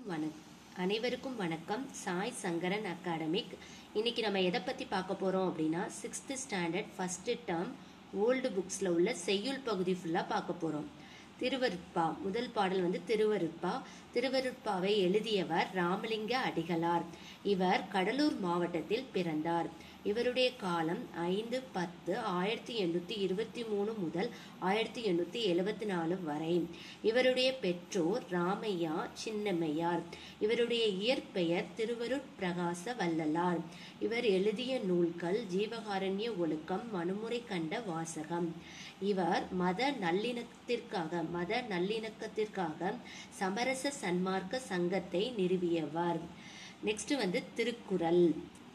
வணக் அனைவருக்கும் வணக்கம் சாய் சங்கரன் அகாடமிக் இன்னைக்கு நம்ம எதை பற்றி பார்க்க போகிறோம் அப்படின்னா sixth standard first term old புக்ஸில் உள்ள செய்யுள் பகுதி ஃபுல்லாக பார்க்க போகிறோம் திருவருட்பா முதல் பாடல் வந்து திருவருட்பா திருவருட்பாவை எழுதியவர் ராமலிங்க அடிகளார் இவர் கடலூர் மாவட்டத்தில் பிறந்தார் இவருடைய காலம் ஐந்து பத்து ஆயிரத்தி எண்ணூற்றி இருபத்தி மூணு முதல் ஆயிரத்தி எண்ணூற்றி எழுபத்தி நாலு வரை இவருடைய பெற்றோர் ராமையா சின்னம்மையார் இவருடைய இயற்பெயர் திருவருட் பிரகாச வள்ளலார் இவர் எழுதிய நூல்கள் ஜீவகாரண்ய ஒழுக்கம் மனுமுறை கண்ட வாசகம் இவர் மத நல்லிணக்கத்திற்காக மத நல்லிணக்கத்திற்காக சமரச சன்மார்க்க சங்கத்தை நிறுவியவர் நெக்ஸ்ட் வந்து திருக்குறள்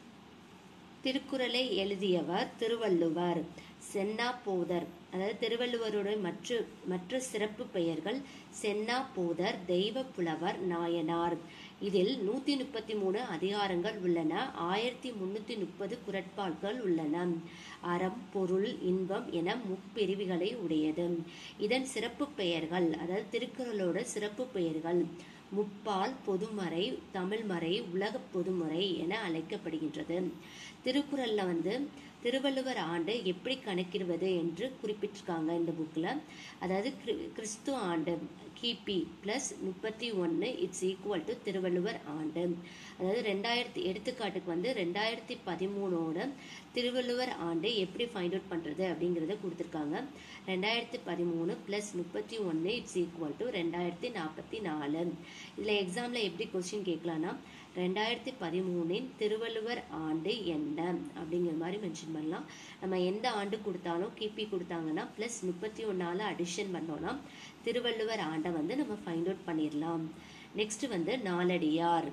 திருக்குறளை எழுதியவர் திருவள்ளுவர் சென்னா போதர் அதாவது திருவள்ளுவருடைய மற்ற மற்ற சிறப்பு பெயர்கள் சென்னா போதர் தெய்வ புலவர் நாயனார் இதில் நூத்தி முப்பத்தி மூணு அதிகாரங்கள் உள்ளன ஆயிரத்தி முன்னூத்தி முப்பது குரட்பால்கள் உள்ளன அறம் பொருள் இன்பம் என முப்பிரிவுகளை உடையது இதன் சிறப்பு பெயர்கள் அதாவது திருக்குறளோட சிறப்பு பெயர்கள் முப்பால் பொதுமறை தமிழ்மறை உலக பொதுமறை என அழைக்கப்படுகின்றது திருக்குறள்ல வந்து திருவள்ளுவர் ஆண்டு எப்படி கணக்கிடுவது என்று குறிப்பிட்டிருக்காங்க இந்த புக்கில் அதாவது கிறிஸ்து ஆண்டு கிபி ப்ளஸ் முப்பத்தி ஒன்று இட்ஸ் ஈக்குவல் டு திருவள்ளுவர் ஆண்டு அதாவது ரெண்டாயிரத்தி எடுத்துக்காட்டுக்கு வந்து ரெண்டாயிரத்தி பதிமூணோட திருவள்ளுவர் ஆண்டு எப்படி ஃபைண்ட் அவுட் பண்ணுறது அப்படிங்கிறத கொடுத்துருக்காங்க ரெண்டாயிரத்தி பதிமூணு ப்ளஸ் முப்பத்தி ஒன்று இட்ஸ் ஈக்குவல் டு ரெண்டாயிரத்தி நாற்பத்தி நாலு இதில் எக்ஸாமில் எப்படி கொஸ்டின் கேட்கலான்னா ரெண்டாயிரத்தி பதிமூணின் திருவள்ளுவர் ஆண்டு என்ன அப்படிங்கிற மாதிரி மென்ஷன் பண்ணலாம் நம்ம எந்த ஆண்டு கொடுத்தாலும் கிபி கொடுத்தாங்கன்னா ப்ளஸ் முப்பத்தி ஒன்றால் அடிஷன் பண்ணோன்னா திருவள்ளுவர் ஆண்டை வந்து நம்ம ஃபைண்ட் அவுட் பண்ணிடலாம் நெக்ஸ்ட் வந்து நாலடியார்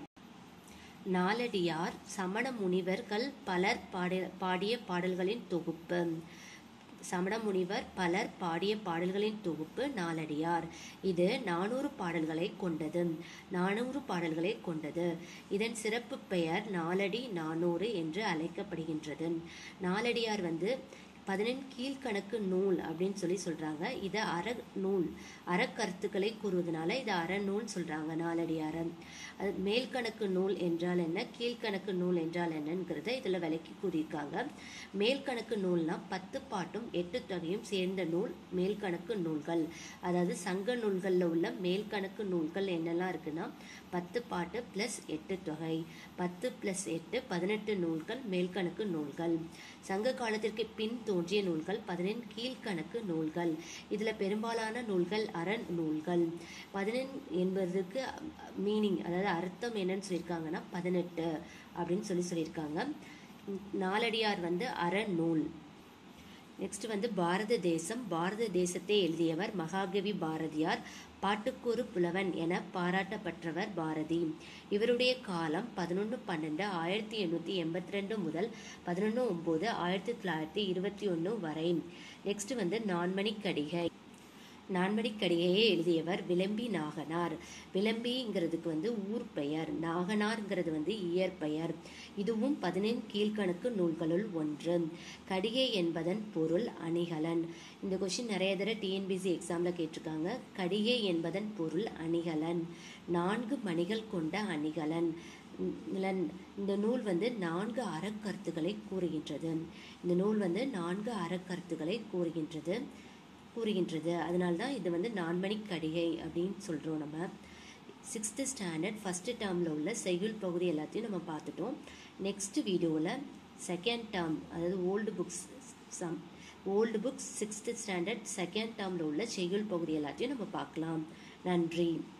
நாலடியார் சமண முனிவர்கள் பலர் பாடிய பாடிய பாடல்களின் தொகுப்பு சமண முனிவர் பலர் பாடிய பாடல்களின் தொகுப்பு நாலடியார் இது நானூறு பாடல்களை கொண்டது நானூறு பாடல்களை கொண்டது இதன் சிறப்பு பெயர் நாலடி நானூறு என்று அழைக்கப்படுகின்றது நாலடியார் வந்து பதினெண் கீழ்கணக்கு நூல் அப்படின்னு சொல்லி சொல்றாங்க இதை அற நூல் அறக்கருத்துக்களை கூறுவதனால இதை அறநூல் சொல்றாங்க நாலடியார அது மேல்கணக்கு நூல் என்றால் என்ன கீழ்கணக்கு நூல் என்றால் என்னங்கிறத இதில் விலைக்கு கூறியிருக்காங்க மேல்கணக்கு நூல்னா பத்து பாட்டும் எட்டு தொகையும் சேர்ந்த நூல் மேல்கணக்கு நூல்கள் அதாவது சங்க நூல்களில் உள்ள மேல்கணக்கு நூல்கள் என்னெல்லாம் இருக்குன்னா பத்து பாட்டு பிளஸ் எட்டு தொகை பத்து பிளஸ் எட்டு பதினெட்டு நூல்கள் மேல்கணக்கு நூல்கள் சங்க காலத்திற்கு பின் தோன்றிய நூல்கள் பதினெண் கீழ்கணக்கு நூல்கள் இதுல பெரும்பாலான நூல்கள் அரண் நூல்கள் பதினெண் என்பதற்கு மீனிங் அதாவது அர்த்தம் என்னன்னு சொல்லியிருக்காங்கன்னா பதினெட்டு அப்படின்னு சொல்லி சொல்லியிருக்காங்க நாலடியார் வந்து அறநூல் நெக்ஸ்ட் வந்து பாரத தேசம் பாரத தேசத்தை எழுதியவர் மகாகவி பாரதியார் பாட்டுக்கொரு புலவன் என பாராட்டப்பட்டவர் பாரதி இவருடைய காலம் பதினொன்று பன்னெண்டு ஆயிரத்தி எண்ணூற்றி எண்பத்தி ரெண்டு முதல் பதினொன்று ஒம்பது ஆயிரத்தி தொள்ளாயிரத்தி இருபத்தி ஒன்று வரை நெக்ஸ்ட் வந்து நான்மணி கடிகை நான்மணிக்கடிகையை எழுதியவர் விளம்பி நாகனார் விளம்பிங்கிறதுக்கு வந்து ஊர் பெயர் நாகனார்ங்கிறது வந்து இயற்பெயர் இதுவும் பதினெண் கீழ்கணக்கு நூல்களுள் ஒன்று கடிகை என்பதன் பொருள் அணிகலன் இந்த கொஸ்டின் நிறைய தடவை டிஎன்பிசி எக்ஸாமில் கேட்டிருக்காங்க கடிகை என்பதன் பொருள் அணிகலன் நான்கு மணிகள் கொண்ட அணிகலன் இந்த நூல் வந்து நான்கு அறக்கருத்துக்களை கூறுகின்றது இந்த நூல் வந்து நான்கு அறக்கருத்துக்களை கூறுகின்றது கூறுகின்றது அதனால தான் இது வந்து நான்மணி கடிகை அப்படின்னு சொல்கிறோம் நம்ம சிக்ஸ்த்து ஸ்டாண்டர்ட் ஃபஸ்ட்டு டேர்மில் உள்ள செய்யுள் பகுதி எல்லாத்தையும் நம்ம பார்த்துட்டோம் நெக்ஸ்ட் வீடியோவில் செகண்ட் டேர்ம் அதாவது old books some old books sixth standard second டேர்மில் உள்ள செய்யுள் பகுதி எல்லாத்தையும் நம்ம பார்க்கலாம் நன்றி